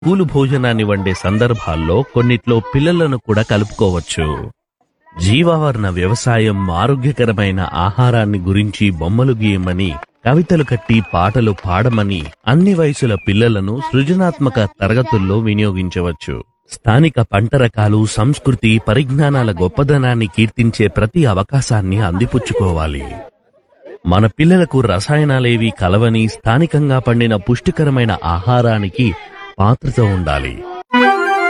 school భోజనాన్ని వండే సందర్భాల్లో కొన్నిట్లో పిల్లలను కూడా కలుపుకోవచ్చు జీవావరణ వ్యవసాయం ఆరోగ్యకరమైన ఆహారాన్ని గురించి బొమ్మలు గీయమని కవితలు కట్టి పాటలు పాడమని అన్ని వయసుల పిల్లలను సృజనాత్మక తరగతుల్లో వినియోగించవచ్చు స్థానిక పంట రకాలు సంస్కృతి పరిజ్ఞానాల గొప్పదనాన్ని కీర్తించే ప్రతి అవకాశాన్ని అందిపుచ్చుకోవాలి మన పిల్లలకు రసాయనాలేవి కలవని స్థానికంగా పండిన పుష్టికరమైన ఆహారానికి పాత్రత ఉండాలి